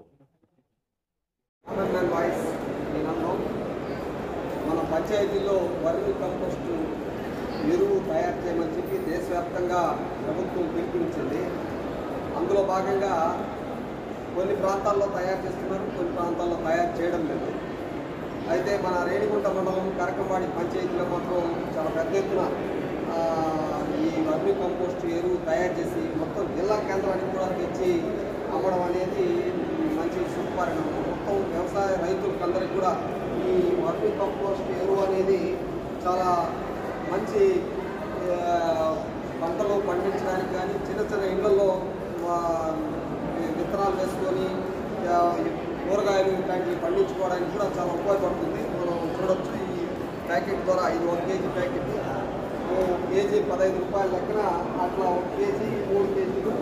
Man voice నేనన్నాం మన పంచాయతీలో వర్మి compost ఎరువు తయారు చేయమని చెప్పి దేశవ్యాప్తంగా ప్రభుత్వం పిలుపునిచ్చింది అందులో భాగంగా కొన్ని ప్రాంతాల్లో తయారు చేస్తున్నారు కొన్ని ప్రాంతాల్లో తయారు చేయడం లేదు అయితే మన రేణిగుంట మండలం కరకంవాడి పంచాయతీలో మాత్రం చాలా పెద్ద ఎత్తున ఆ, ఈ వర్మి కంపోస్ట్ ఎరువు తయారు చేసి మొత్తం జిల్లా కేంద్రానికి కూడా తెచ్చి అమ్మడం అనేది మంచి శుభపరిణామం మొత్తం వ్యవసాయ రైతులకందరికీ కూడా ఈ వర్మి కంపోస్ట్ ఎరువు అనేది చాలా మంచి ఆ, పంటలు పండించడానికి కానీ చిన్న చిన్న ఇళ్లలో ఆ, విత్తనాలు వేసుకొని ఆ, కూరగాయలు ఇట్లాంటివి పండించుకోవడానికి కూడా చాలా ఉపయోగపడుతుంది మనం చూడొచ్చు ఈ ప్యాకెట్ ద్వారా ఇది ఒక కేజీ ప్యాకెట్ ఓ కేజీ పదహైదు రూపాయల లెక్కన అట్లా ఒక కేజీ మూడు కేజీలు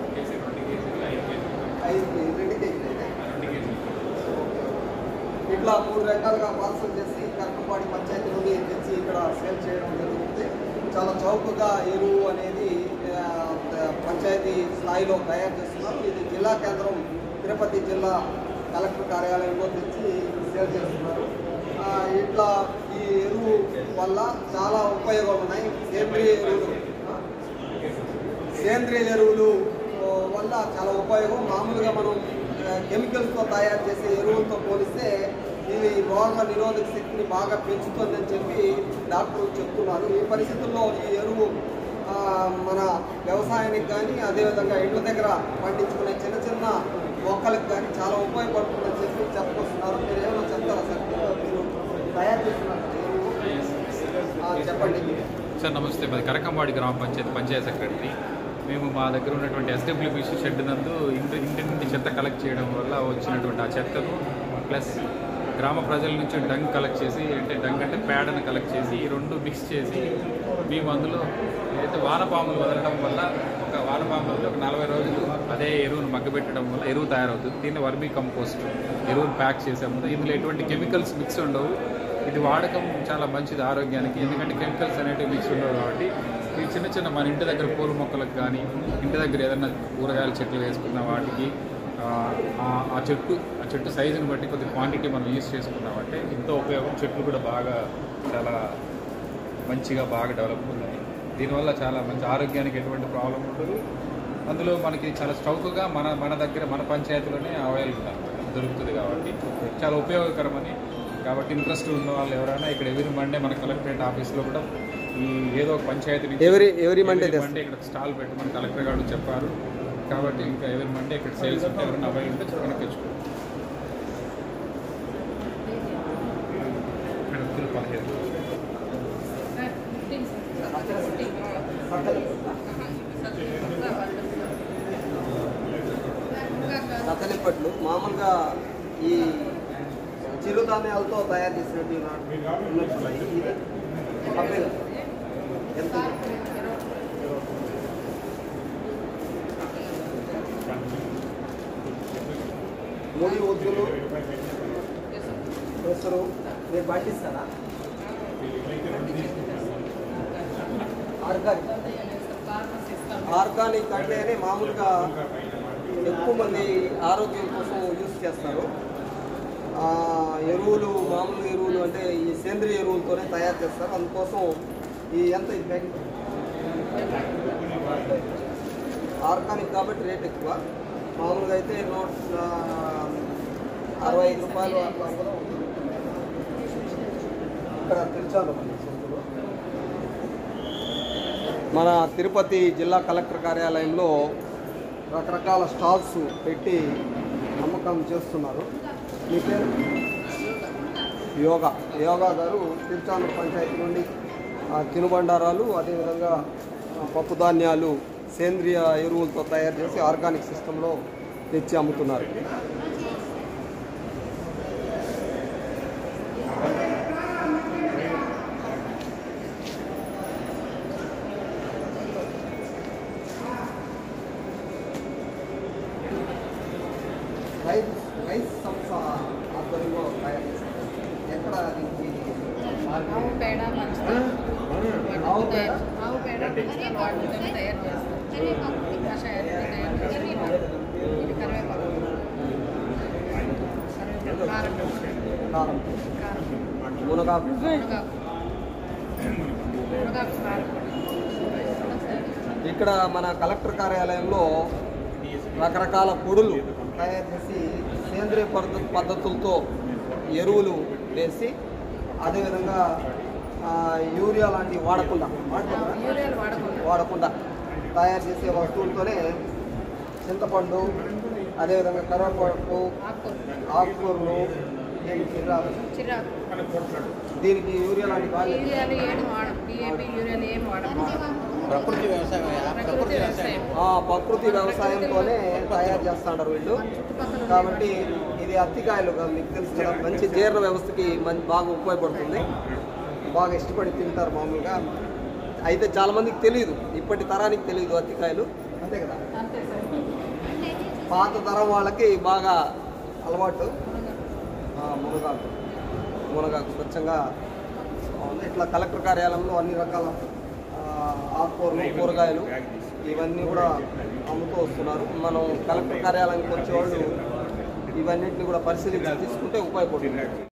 ఐదు కేజీ రెండు కేజీలు అయితే ఇట్లా మూడు రకాలుగా పార్సల్ చేసి కర్కంపాడి పంచాయతీ నుండి తెచ్చి ఇక్కడ సేల్ చేయడం జరుగుతుంది చాలా చౌకగా ఎరువు అనేది ఆ, పంచాయతీ స్థాయిలో తయారు చేస్తున్నారు ఇది జిల్లా కేంద్రం తిరుపతి జిల్లా కలెక్టర్ కార్యాలయంలో తెచ్చి సేల్ చేస్తున్నారు ఆ, ఇట్లా ఈ ఎరువు వల్ల చాలా ఉపయోగాలు ఉన్నాయి సేంద్రియ ఎరువులు ఆ, సేంద్రియ ఎరువులు ఆ, వల్ల చాలా ఉపయోగం మామూలుగా మనం ఆ, కెమికల్స్తో తయారు చేసే ఎరువులతో పోలిస్తే ఇది రోగ నిరోధక శక్తిని బాగా పెంచుతుందని చెప్పి డాక్టర్లు చెప్తున్నారు ఈ పరిస్థితుల్లో ఈ ఎరువు ఆ, మన వ్యవసాయానికి కానీ అదేవిధంగా ఇండ్ల దగ్గర పండించుకునే చిన్న చిన్న మొక్కలకు కానీ చాలా ఉపయోగపడుతుందని చెప్పి చెప్పుకొస్తున్నారు మీరు ఏమైనా చెప్తారా సార్ మీరు తయారు చేస్తున్నారు ఎరువు ఆ, చెప్పండి సార్ నమస్తే మాది కరకంవాడి గ్రామ పంచాయతీ పంచాయత్ సెక్రటరీ మేము మా దగ్గర ఉన్నటువంటి ఎస్డబ్ల్యూబీసీ షెడ్ నందు ఇంటి ఇంటి నుండి చెత్త కలెక్ట్ చేయడం వల్ల వచ్చినటువంటి ఆ చెత్తను ప్లస్ గ్రామ ప్రజల నుంచి డంగ్ కలెక్ట్ చేసి అంటే డంగ్ అంటే పేడను కలెక్ట్ చేసి ఈ రెండు మిక్స్ చేసి మేము అందులో ఏదైతే వానపాములు వదలడం వల్ల ఒక వానపాములు ఒక నలభై రోజులు అదే ఎరువును మగ్గబెట్టడం వల్ల ఎరువు తయారవుతుంది దీన్ని వర్మీ కంపోస్ట్ ఎరువును ప్యాక్ చేసాము ఇందులో ఎటువంటి కెమికల్స్ మిక్స్ ఉండవు ఇది వాడకం చాలా మంచిది ఆరోగ్యానికి ఎందుకంటే కెమికల్స్ అనేటివి మిక్స్ ఉండవు కాబట్టి ఈ చిన్న చిన్న మన ఇంటి దగ్గర పూల మొక్కలకు కానీ ఇంటి దగ్గర ఏదైనా కూరగాయల చెట్లు వేసుకున్న వాటికి ఆ, ఆ- ఆ చెట్టు ఆ చెట్టు సైజుని బట్టి కొద్ది క్వాంటిటీ మనం యూస్ చేసుకున్నామంటే ఎంతో ఉపయోగం చెట్లు కూడా బాగా చాలా మంచిగా బాగా డెవలప్ ఉన్నాయి దీనివల్ల చాలా మంచి ఆరోగ్యానికి ఎటువంటి ప్రాబ్లం ఉండదు అందులో మనకి చాలా చౌకగా మన మన దగ్గర మన పంచాయతీలోనే అవైలబుల్ దొరుకుతుంది కాబట్టి చాలా ఉపయోగకరమని కాబట్టి ఇంట్రెస్ట్ ఉన్న వాళ్ళు ఎవరైనా ఇక్కడ ఎవరి మండే మన కలెక్టరేట్ ఆఫీస్లో కూడా ఈ ఏదో ఒక పంచాయతీ నుంచి Every- every Monday every Monday ఇక్కడ స్టాల్ పెట్టమని కలెక్టర్ గారు చెప్పారు కాబట్టి ఇంకా ఎవరి మండే ఇక్కడ సేల్స్ ఉంటే ఎవరైనా అవైలబుల్ ఉంటే చెప్పడానికి తెచ్చుకోండి ఇక్కడ వస్తువులు పదిహేను సతలిపట్లు మామూలుగా ఈ చిరుధాన్యాలతో తయారు చేసినట్టు ఇలా ఉన్నట్టున్నాయి. ఇది డెబ్బై కదా? ఎంత ఉంది? ముడి ఒత్తులు పెసరు మీరు పండిస్తారా ఆర్గానిక్ ఆర్గానిక్ అంటేనే మామూలుగా ఎక్కువ మంది ఆరోగ్యం కోసం యూస్ చేస్తారు ఆ, ఎరువులు మామూలు ఎరువులు అంటే ఈ సేంద్రియ ఎరువులతోనే తయారు చేస్తారు అందుకోసం ఈ ఎంత ఇది ప్యాకెట్ ఆర్గానిక్ కాబట్టి రేట్ ఎక్కువ మామూలుగా అయితే నూట ఆ, అరవై ఐదు రూపాయలు అట్లా కూడా ఉంటుంది ఇక్కడ తెరిచాను మన తిరుపతి జిల్లా కలెక్టర్ కార్యాలయంలో రకరకాల స్టాల్స్ పెట్టి అమ్మకం చేస్తున్నారు మీ పేరు యోగా యోగా గారు తిరుచానూరు పంచాయతీ నుండి ఆ, తినుబండారాలు అదేవిధంగా ఆ, పప్పు ధాన్యాలు సేంద్రియ ఎరువులతో తయారు చేసి ఆర్గానిక్ సిస్టంలో తెచ్చి అమ్ముతున్నారు రైస్ రైస్ సంస్థ ఆధ్వర్యంలో తయారు చేస్తారు ఎక్కడ దీనికి ఆవు పేడ మంచిది ఆవు పేడ? ఆవు పేడ మంచిగా వాటితో తయారు చేస్తారు కషాయాలు తయారు చేస్తారు ఇది కరివేపాకు కారం కారం మునగాకు మునగాకు మునగాకు కారం ఇక్కడ మన కలెక్టర్ కార్యాలయంలో రకరకాల పొడులు తయారు చేసి సేంద్రియ పద్ధ పద్ధతులతో ఎరువులు వేసి అదేవిధంగా ఆ, యూరియా లాంటివి వాడకుండా వాడకుండా యూరియాలు వాడకూడదు వాడకుండా తయారు చేసే వస్తువులతోనే చింతపండు అదేవిధంగా కరివేపాకు ఆకుకూర ఆకుకూరలు దీనికి రా- చిరాకు దీనికి యూరియా లాంటి బాగా యూరియాలు ఏం వాడం డిఏపి యూరియాలు ఏం వాడం ప్రకృతి వ్యవసాయం ప్రకృతి వ్యవసాయం ఆ, ప్రకృతి వ్యవసాయంతోనే తయారు చేస్తుంటారు వీళ్ళు కాబట్టి ఇది అత్తికాయలు కదా, మీకు తెలుసు కదా మంచి జీర్ణ వ్యవస్థకి మంచి బాగా ఉపయోగపడుతుంది బాగా ఇష్టపడి తింటారు మామూలుగా అయితే చాలా మందికి తెలియదు ఇప్పటి తరానికి తెలియదు అత్తికాయలు అంతే కదా అంతే సార్ పాత తరం వాళ్ళకి బాగా అలవాటు ఆ, మునగాకు మునగాకు స్వచ్ఛంగా ఉంది. ఇట్లా కలెక్టర్ కార్యాలయంలో అన్ని రకాల ఆ, ఆకుకూరలు కూరగాయలు ఇవన్నీ కూడా అమ్ముతూ వస్తున్నారు మనం కలెక్టర్ కార్యాలయానికి వచ్చేవాళ్ళు ఇవన్నిటిని కూడా పరిశీలించి తీసుకుంటే ఉపయోగపడుతుంది